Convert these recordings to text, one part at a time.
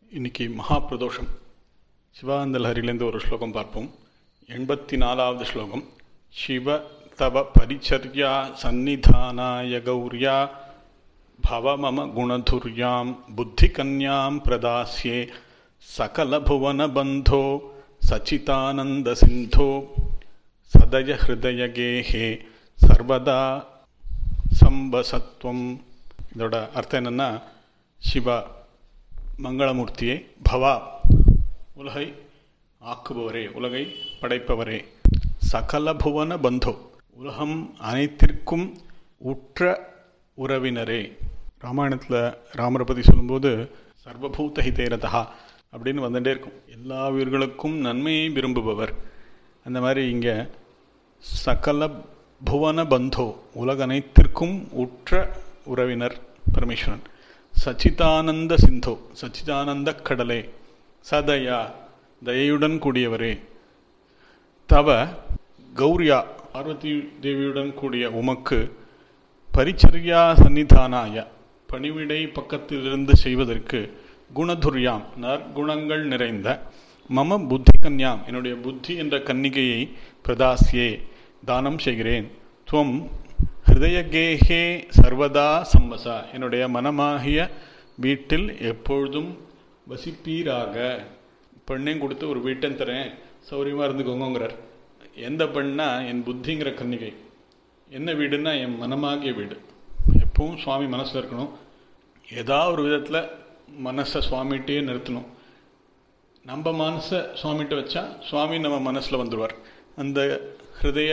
இன்னைக்கு மகா பிரதோஷம் சிவானந்த ஹரிலேருந்து ஒரு ஸ்லோகம் பார்ப்போம் எண்பத்தி நாலாவது ஸ்லோகம் சிவ தவ பரிச்சர்யா சந்நிதானாய கௌரியா பவ மம குணதுர்யாம் புத்தி கன்யாம் பிரதாஸ்யே சகலபுவன பந்தோ சச்சிதானந்த சிந்தோ சதய ஹிருதய கேஹே சர்வதா சம்பசத்வம் இதோட அர்த்தம் என்னன்னா சிவா மங்களமூர்த்தியே பவா உலகை ஆக்குபவரே உலகை படைப்பவரே சகல புவன பந்தோ உலகம் அனைத்திற்கும் உற்ற உறவினரே ராமாயணத்தில் ராமரை பற்றி சொல்லும்போது சர்வபூத ஹிதேரதா அப்படின்னு வந்துட்டே இருக்கும் எல்லா உயிர்களுக்கும் நன்மையை விரும்புபவர் அந்த மாதிரி இங்கே சகல புவன பந்தோ உலக அனைத்திற்கும் உற்ற உறவினர் பரமேஸ்வரன் சச்சிதானந்த சிந்தோ சச்சிதானந்த கடலே சதயா தயையுடன் கூடியவரே தவ கௌரியா பார்வதி தேவியுடன் கூடிய உமக்கு பரிச்சரியா சன்னிதானாய பணிவிடை பக்கத்திலிருந்து செய்வதற்கு குணதுர்யாம் நற்குணங்கள் நிறைந்த மம புத்தி கன்யாம் என்னுடைய புத்தி என்ற கன்னிகையை பிரதாசியே தானம் செய்கிறேன் துவம் ஹிருதயகேஹே சர்வதா சம்மசா என்னுடைய மனமாகிய வீட்டில் எப்பொழுதும் வசிப்பீராக பெண்ணையும் கொடுத்து ஒரு வீட்டன் தரேன் சௌரியமாக இருந்துக்கோங்கிறார் எந்த பெண்ணா என் புத்திங்கிற கன்னிகை என்ன வீடுன்னா என் மனமாகிய வீடு எப்பவும் சுவாமி மனசில் இருக்கணும் ஏதாவது ஒரு விதத்தில் மனசை சுவாமிகிட்டே நிறுத்தணும் நம்ம மனசை சுவாமிகிட்ட வச்சா சுவாமி நம்ம மனசில் வந்துடுவார் அந்த ஹிருதய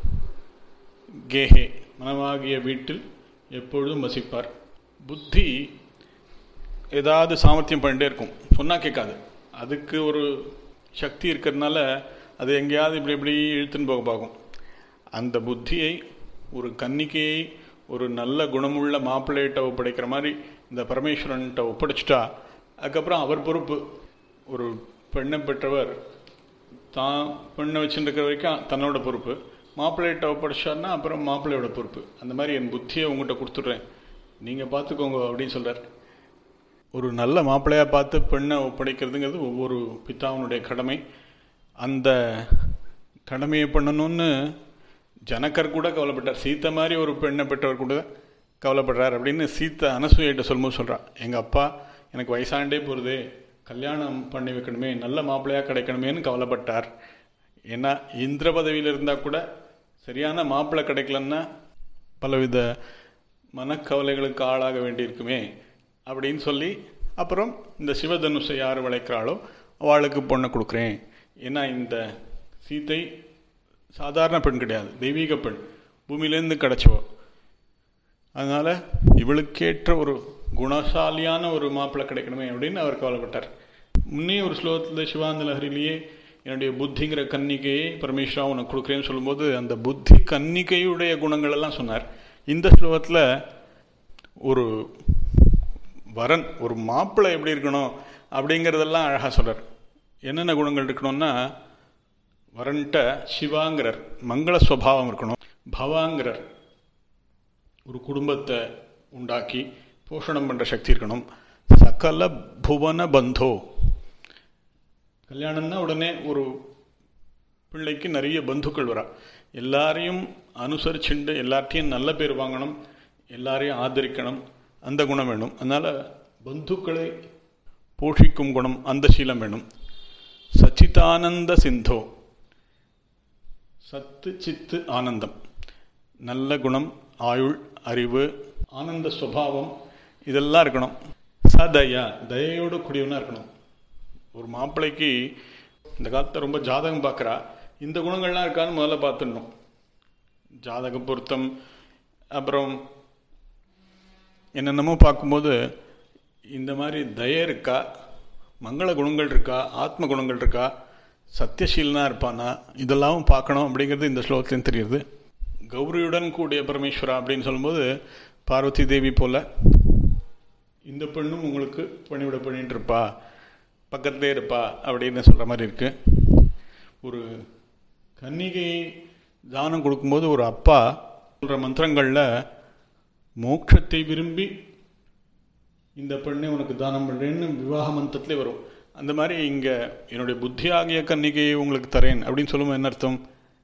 கேஹே மனமாகிய வீட்டில் எப்பொழுதும் வசிப்பார் புத்தி ஏதாவது சாமர்த்தியம் பண்ணிட்டே இருக்கும் சொன்னால் கேட்காது அதுக்கு ஒரு சக்தி இருக்கிறதுனால அது எங்கேயாவது இப்படி இப்படி இழுத்துன்னு போக பார்க்கும் அந்த புத்தியை ஒரு கன்னிக்கையை ஒரு நல்ல குணமுள்ள மாப்பிள்ளையிட்ட ஒப்படைக்கிற மாதிரி இந்த பரமேஸ்வரன்கிட்ட ஒப்படைச்சிட்டா அதுக்கப்புறம் அவர் பொறுப்பு ஒரு பெண்ணை பெற்றவர் தான் பெண்ணை வச்சுருக்கிற வரைக்கும் தன்னோட பொறுப்பு மாப்பிள்ளையிட்ட ஒப்படைச்சார்னா அப்புறம் மாப்பிள்ளையோட பொறுப்பு அந்த மாதிரி என் புத்தியை உங்கள்கிட்ட கொடுத்துட்றேன் நீங்கள் பார்த்துக்கோங்க அப்படின்னு சொல்கிறார் ஒரு நல்ல மாப்பிள்ளையாக பார்த்து பெண்ணை ஒப்படைக்கிறதுங்கிறது ஒவ்வொரு பிதாவினுடைய கடமை அந்த கடமையை பண்ணணும்னு ஜனக்கர் கூட கவலைப்பட்டார் சீத்தை மாதிரி ஒரு பெண்ணை பெற்றவர் கூட கவலைப்படுறார் அப்படின்னு சீத்தை அனசூயிட்ட சொல்லும்போது சொல்கிறான் எங்கள் அப்பா எனக்கு வயசாண்டே போகிறது கல்யாணம் பண்ணி வைக்கணுமே நல்ல மாப்பிள்ளையாக கிடைக்கணுமேனு கவலைப்பட்டார் ஏன்னா இந்திர பதவியில் இருந்தால் கூட சரியான மாப்பிள்ளை கிடைக்கலன்னா பலவித மனக்கவலைகளுக்கு ஆளாக வேண்டியிருக்குமே அப்படின்னு சொல்லி அப்புறம் இந்த சிவதனுஷை யார் வளைக்கிறாளோ அவளுக்கு பொண்ணை கொடுக்குறேன் ஏன்னா இந்த சீத்தை சாதாரண பெண் கிடையாது தெய்வீக பெண் பூமியிலேருந்து கிடச்சவோ அதனால் இவளுக்கேற்ற ஒரு குணசாலியான ஒரு மாப்பிள்ளை கிடைக்கணுமே அப்படின்னு அவர் கவலைப்பட்டார் முன்னே ஒரு ஸ்லோகத்தில் சிவானந்த லஹரிலேயே என்னுடைய புத்திங்கிற கன்னிகையை பரமேஸ்வரா உனக்கு கொடுக்குறேன்னு சொல்லும்போது அந்த புத்தி கன்னிகையுடைய குணங்கள் எல்லாம் சொன்னார் இந்த ஸ்லோகத்தில் ஒரு வரன் ஒரு மாப்பிள்ளை எப்படி இருக்கணும் அப்படிங்கிறதெல்லாம் அழகாக சொல்கிறார் என்னென்ன குணங்கள் இருக்கணும்னா வரன்ட்ட சிவாங்கிறார் மங்கள ஸ்வபாவம் இருக்கணும் பவாங்கிறார் ஒரு குடும்பத்தை உண்டாக்கி போஷணம் பண்ணுற சக்தி இருக்கணும் சகல புவன பந்தோ கல்யாணம்னா உடனே ஒரு பிள்ளைக்கு நிறைய பந்துக்கள் வரா எல்லாரையும் அனுசரிச்சுண்டு எல்லார்ட்டையும் நல்ல பேர் வாங்கணும் எல்லாரையும் ஆதரிக்கணும் அந்த குணம் வேணும் அதனால் பந்துக்களை போஷிக்கும் குணம் அந்த சீலம் வேணும் சச்சிதானந்த சிந்தோ சத்து சித்து ஆனந்தம் நல்ல குணம் ஆயுள் அறிவு ஆனந்த சுவாவம் இதெல்லாம் இருக்கணும் சதயா தயையோடு கூடியவனாக இருக்கணும் ஒரு மாப்பிள்ளைக்கு இந்த காலத்தில் ரொம்ப ஜாதகம் பார்க்குறா இந்த குணங்கள்லாம் இருக்கான்னு முதல்ல பார்த்துடணும் ஜாதக பொருத்தம் அப்புறம் என்னென்னமோ பார்க்கும்போது இந்த மாதிரி தய இருக்கா மங்கள குணங்கள் இருக்கா ஆத்ம குணங்கள் இருக்கா சத்தியசீலனாக இருப்பானா இதெல்லாம் பார்க்கணும் அப்படிங்கிறது இந்த ஸ்லோகத்துலேயும் தெரியுது கௌரியுடன் கூடிய பரமேஸ்வரா அப்படின்னு சொல்லும்போது பார்வதி தேவி போல் இந்த பெண்ணும் உங்களுக்கு பணிவிட பண்ணிட்டு இருப்பா பக்கத்துலேயே இருப்பா அப்படின்னு சொல்கிற மாதிரி இருக்குது ஒரு கன்னிகை தானம் கொடுக்கும்போது ஒரு அப்பா சொல்கிற மந்திரங்களில் மோட்சத்தை விரும்பி இந்த பெண்ணை உனக்கு தானம் பண்ணுறேன்னு விவாக மந்திரத்திலே வரும் அந்த மாதிரி இங்கே என்னுடைய புத்தி ஆகிய கன்னிகையை உங்களுக்கு தரேன் அப்படின்னு சொல்லும்போது என்ன அர்த்தம்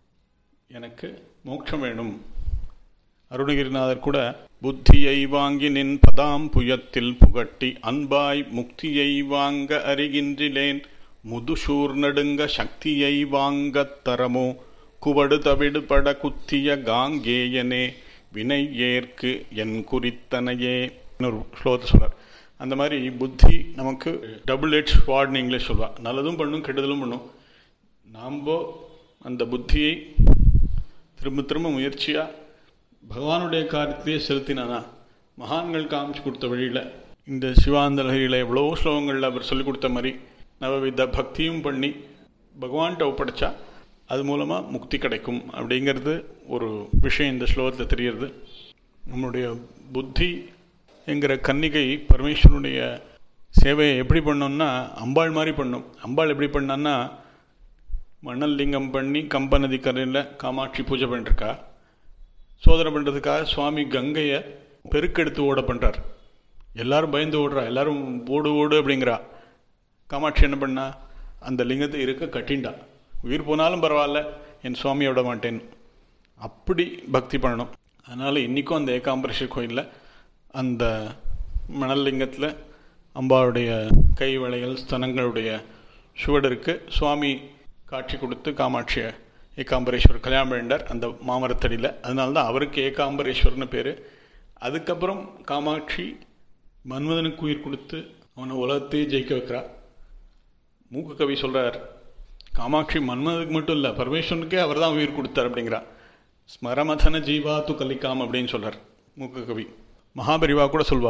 எனக்கு மோட்சம் வேணும் அருணகிரிநாதர் கூட புத்தியை வாங்கி நின் பதாம் புயத்தில் புகட்டி அன்பாய் முக்தியை வாங்க அறிகின்றிலேன் முதுசூர் நடுங்க சக்தியை வாங்கத் தரமோ குவடு தவிடு பட குத்திய காங்கேயனே வினை ஏற்கு என் குறித்தனையே ஒரு ஸ்லோகத்தை சொல்றார் அந்த மாதிரி புத்தி நமக்கு டபுள் எட்ஜ் வார்டுன்னு இங்கிலீஷ் சொல்வா நல்லதும் பண்ணும் கெடுதலும் பண்ணும் நாம் அந்த புத்தியை திரும்ப திரும்ப முயற்சியாக பகவானுடைய காரியத்திலே செலுத்தினானா மகான்கள் காமிச்சு கொடுத்த வழியில் இந்த சிவாந்தலகிரியில் எவ்வளோ ஸ்லோகங்களில் அவர் சொல்லிக் கொடுத்த மாதிரி நவவித பக்தியும் பண்ணி பகவான்கிட்ட ஒப்படைச்சா அது மூலமாக முக்தி கிடைக்கும் அப்படிங்கிறது ஒரு விஷயம் இந்த ஸ்லோகத்தில் தெரிகிறது நம்முடைய புத்தி என்கிற கன்னிகை பரமேஸ்வரனுடைய சேவையை எப்படி பண்ணோம்னா அம்பாள் மாதிரி பண்ணும் அம்பாள் எப்படி பண்ணான்னா மணல் லிங்கம் பண்ணி கம்ப நதி கரையில் காமாட்சி பூஜை பண்ணிருக்கா சோதனை பண்ணுறதுக்காக சுவாமி கங்கையை பெருக்கெடுத்து ஓட பண்ணுறார் எல்லாரும் பயந்து ஓடுறா எல்லாரும் ஓடு ஓடு அப்படிங்கிறா காமாட்சி என்ன பண்ணா அந்த லிங்கத்தை இருக்க கட்டிண்டா உயிர் போனாலும் பரவாயில்ல என் சுவாமியை விட மாட்டேன் அப்படி பக்தி பண்ணணும் அதனால் இன்றைக்கும் அந்த ஏகாம்பரேஸ்வர் கோயிலில் அந்த மணல் லிங்கத்தில் அம்பாவுடைய கை வளையல் ஸ்தனங்களுடைய சுவடு இருக்குது சுவாமி காட்சி கொடுத்து காமாட்சியை ஏகாம்பரேஸ்வர் கல்யாணம் வேண்டார் அந்த மாமரத்தடியில் அதனால தான் அவருக்கு ஏகாம்பரேஸ்வர்னு பேர் அதுக்கப்புறம் காமாட்சி மன்மதனுக்கு உயிர் கொடுத்து அவனை உலகத்தையே ஜெயிக்க வைக்கிறா மூக்கு கவி சொல்கிறார் காமாட்சி மன்மதனுக்கு மட்டும் இல்லை பரமேஸ்வரனுக்கே அவர் தான் உயிர் கொடுத்தார் அப்படிங்கிறா ஸ்மரமதன ஜீவாத்து கலிக்காம் அப்படின்னு சொல்கிறார் மூக்கு கவி மகாபரிவா கூட சொல்வா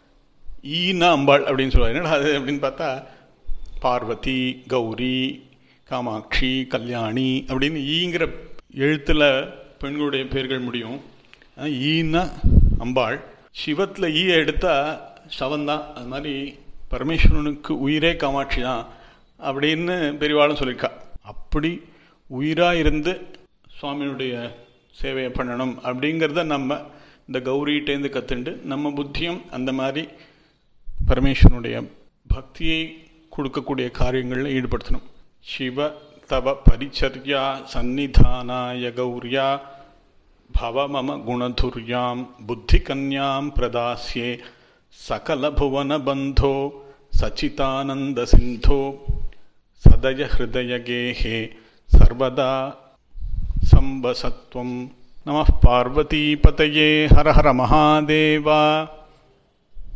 ஈனா அம்பாள் அப்படின்னு சொல்லுவார் என்னடா அது அப்படின்னு பார்த்தா பார்வதி கௌரி காமாட்சி கல்யாணி அப்படின்னு ஈங்கிற எழுத்தில் பெண்களுடைய பேர்கள் முடியும் ஈன்னா அம்பாள் சிவத்தில் ஈ எடுத்தால் சவந்தான் அது மாதிரி பரமேஸ்வரனுக்கு உயிரே காமாட்சி தான் அப்படின்னு பெரியவாளும் சொல்லியிருக்கா அப்படி உயிராக இருந்து சுவாமியுடைய சேவையை பண்ணணும் அப்படிங்கிறத நம்ம இந்த கௌரிகிட்டேருந்து கற்றுண்டு நம்ம புத்தியும் அந்த மாதிரி பரமேஸ்வரனுடைய பக்தியை கொடுக்கக்கூடிய காரியங்களில் ஈடுபடுத்தணும் शिव तव परिचर्या सन्निधानाय गौर्या भव मम गुणधुर्यां बुद्धिकन्यां प्रदास्ये सकलभुवनबन्धो सचितानन्दसिन्धो सदयहृदयगेहे सर्वदा सम्बसत्वं नमः पार्वतीपतये हर हर महादेवा